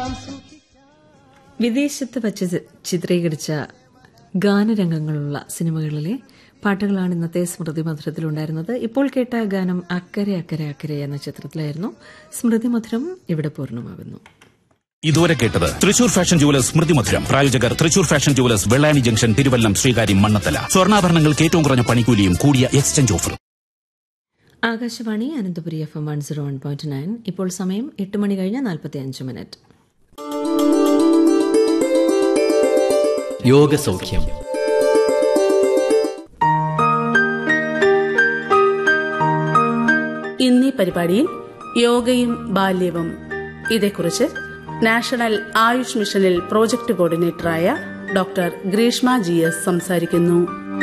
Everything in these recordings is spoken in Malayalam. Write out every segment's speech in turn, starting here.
വിദേശത്ത് വച്ച് ചി- ചിത്രീകരിച്ച ഗാനരംഗങ്ങളുള്ള സിനിമകളിലെ പാട്ടുകളാണ് ഇന്നത്തെ സ്മൃതി മധുരത്തിലുണ്ടായിരുന്നത് ഇപ്പോൾ കേട്ട ഗാനം അക്കരെ അക്കരെ അക്കരെ എന്ന ചിത്രത്തിലായിരുന്നു സ്മൃതി മധുരം ഇവിടെ പൂർണ്ണമാകുന്നു ഇതുവരെ കേട്ടത് തൃശൂർ ഫാഷൻ ജുവലേഴ്സ് സ്മൃതി മധുരം പ്രായോജകർ Thrissur fashion jewellers Vellani junction Thiruvallam Sreekaryam Mannathala സ്വർണ്ണാഭരണങ്ങൾക്ക് ഏറ്റവും കുറഞ്ഞ പണിക്കൂലിയും കൂടിയ എക്സ്ചേഞ്ച് ഓഫറും Akashvani Ananthapuri F M one zero one point nine ഇപ്പോൾ സമയം എട്ട് മണി കഴിഞ്ഞ് നാൽപ്പത്തി അഞ്ച് മിനിറ്റ് യോഗസൗഖ്യം ഇന്നീ പരിപാടിയിൽ യോഗയും ബാല്യവും ഇതേക്കുറിച്ച് നാഷണൽ ആയുഷ് മിഷനിൽ പ്രോജക്ട് കോർഡിനേറ്ററായ ഡോക്ടർ ഗ്രീഷ്മ ജി എസ് സംസാരിക്കുന്നു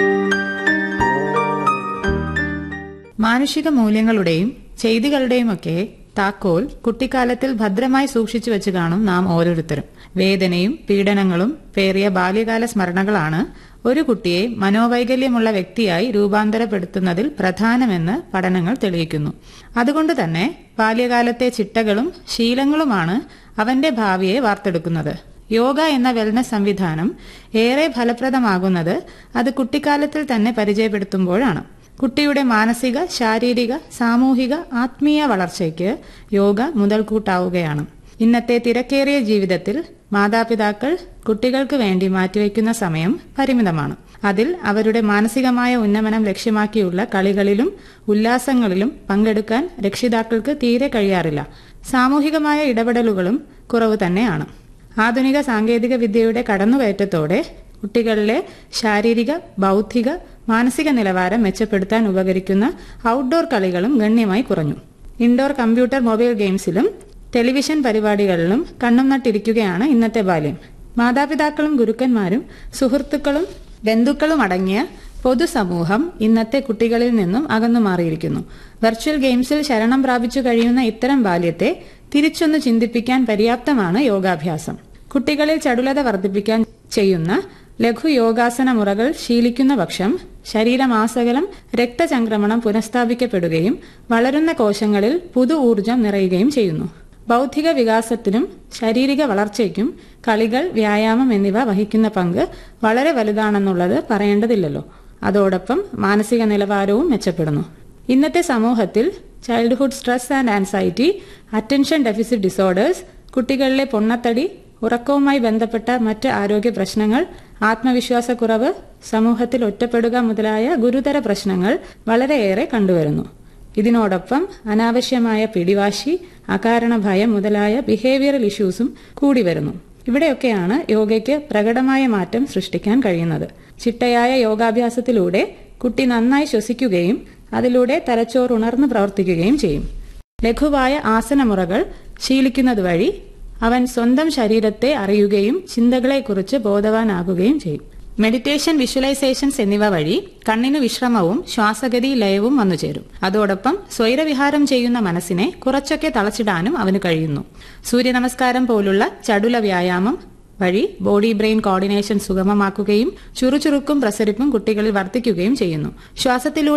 മാനുഷിക മൂല്യങ്ങളുടെയും ചെയ്തികളുടെയുമൊക്കെ താക്കോൽ കുട്ടിക്കാലത്തിൽ ഭദ്രമായി സൂക്ഷിച്ചു വെച്ച് കാണും നാം ഓരോരുത്തരും വേദനയും പീഡനങ്ങളും പേറിയ ബാല്യകാല സ്മരണകളാണ് ഒരു കുട്ടിയെ മനോവൈകല്യമുള്ള വ്യക്തിയായി രൂപാന്തരപ്പെടുത്തുന്നതിൽ പ്രധാനമെന്ന് പഠനങ്ങൾ തെളിയിക്കുന്നു അതുകൊണ്ട് തന്നെ ബാല്യകാലത്തെ ചിട്ടകളും ശീലങ്ങളുമാണ് അവന്റെ ഭാവിയെ വാർത്തെടുക്കുന്നത് യോഗ എന്ന വെൽനസ് സംവിധാനം ഏറെ ഫലപ്രദമാകുന്നത് അത് കുട്ടിക്കാലത്തിൽ തന്നെ പരിചയപ്പെടുത്തുമ്പോഴാണ് കുട്ടിയുടെ മാനസിക ശാരീരിക സാമൂഹിക ആത്മീയ വളർച്ചയ്ക്ക് യോഗ മുതൽക്കൂട്ടാവുകയാണ് ഇന്നത്തെ തിരക്കേറിയ ജീവിതത്തിൽ മാതാപിതാക്കൾ കുട്ടികൾക്ക് വേണ്ടി മാറ്റിവെക്കുന്ന സമയം പരിമിതമാണ് അതിൽ അവരുടെ മാനസികമായ ഉന്നമനം ലക്ഷ്യമാക്കിയുള്ള കളികളിലും ഉല്ലാസങ്ങളിലും പങ്കെടുക്കാൻ രക്ഷിതാക്കൾക്ക് തീരെ കഴിയാറില്ല സാമൂഹികമായ ഇടപെടലുകളും കുറവ് തന്നെയാണ് ആധുനിക സാങ്കേതിക വിദ്യയുടെ കടന്നുകയറ്റത്തോടെ കുട്ടികളിലെ ശാരീരിക ബൗദ്ധിക മാനസിക നിലവാരം മെച്ചപ്പെടുത്താൻ ഉപകരിക്കുന്ന ഔട്ട്ഡോർ കളികളും ഗണ്യമായി കുറഞ്ഞു ഇൻഡോർ കമ്പ്യൂട്ടർ മൊബൈൽ ഗെയിംസിലും ടെലിവിഷൻ പരിപാടികളിലും കണ്ണും നട്ടിരിക്കുകയാണ് ഇന്നത്തെ ബാല്യം മാതാപിതാക്കളും ഗുരുക്കന്മാരും സുഹൃത്തുക്കളും ബന്ധുക്കളും അടങ്ങിയ പൊതുസമൂഹം ഇന്നത്തെ കുട്ടികളിൽ നിന്നും അകന്നു മാറിയിരിക്കുന്നു വെർച്വൽ ഗെയിംസിൽ ശരണം പ്രാപിച്ചു കഴിയുന്ന ഇത്തരം ബാല്യത്തെ തിരിച്ചൊന്ന് ചിന്തിപ്പിക്കാൻ പര്യാപ്തമാണ് യോഗാഭ്യാസം കുട്ടികളിൽ ചടുലത വർദ്ധിപ്പിക്കാൻ ചെയ്യുന്ന ലഘു യോഗാസന മുറകൾ ശീലിക്കുന്ന പക്ഷം ശരീരമാസകലം രക്തചംക്രമണം പുനഃസ്ഥാപിക്കപ്പെടുകയും വളരുന്ന കോശങ്ങളിൽ പുതു ഊർജം നിറയുകയും ചെയ്യുന്നു ബൗദ്ധിക വികാസത്തിനും ശാരീരിക വളർച്ചയ്ക്കും കളികൾ വ്യായാമം എന്നിവ വഹിക്കുന്ന പങ്ക് വളരെ വലുതാണെന്നുള്ളത് പറയേണ്ടതില്ലല്ലോ അതോടൊപ്പം മാനസിക നിലവാരവും മെച്ചപ്പെടുന്നു ഇന്നത്തെ സമൂഹത്തിൽ childhood stress and anxiety attention deficit disorders കുട്ടികളിലെ പൊണ്ണത്തടി ഉറക്കവുമായി ബന്ധപ്പെട്ട മറ്റ് ആരോഗ്യ പ്രശ്നങ്ങൾ ആത്മവിശ്വാസക്കുറവ് സമൂഹത്തിൽ ഒറ്റപ്പെടുക മുതലായ ഗുരുതര പ്രശ്നങ്ങൾ വളരെയേറെ കണ്ടുവരുന്നു ഇതിനോടൊപ്പം അനാവശ്യമായ പിടിവാശി അകാരണ ഭയം മുതലായ ബിഹേവിയറൽ ഇഷ്യൂസും കൂടി വരുന്നു ഇവിടെയൊക്കെയാണ് യോഗയ്ക്ക് പ്രകടമായ മാറ്റം സൃഷ്ടിക്കാൻ കഴിയുന്നത് ചിട്ടയായ യോഗാഭ്യാസത്തിലൂടെ കുട്ടി നന്നായി ശ്വസിക്കുകയും അതിലൂടെ തലച്ചോർ ഉണർന്ന് പ്രവർത്തിക്കുകയും ചെയ്യും ലഘുവായ ആസനമുറകൾ ശീലിക്കുന്നത് വഴി അവൻ സ്വന്തം ശരീരത്തെ അറിയുകയും ചിന്തകളെക്കുറിച്ച് ബോധവാനാകുകയും ചെയ്യും മെഡിറ്റേഷൻ വിഷ്വലൈസേഷൻസ് എന്നിവ വഴി കണ്ണിന് വിശ്രമവും ശ്വാസഗതി ലയവും വന്നുചേരും അതോടൊപ്പം സ്വൈരവിഹാരം ചെയ്യുന്ന മനസ്സിനെ കുറച്ചൊക്കെ തളച്ചിടാനും അവന് കഴിയുന്നു സൂര്യനമസ്കാരം പോലുള്ള ചടുല വ്യായാമം വഴി ബോഡി ബ്രെയിൻ കോർഡിനേഷൻ സുഗമമാക്കുകയും ചുറുചുറുക്കും പ്രസരിപ്പും കുട്ടികളിൽ വർദ്ധിക്കുകയും ചെയ്യുന്നു ശ്വാസത്തിലൂടെ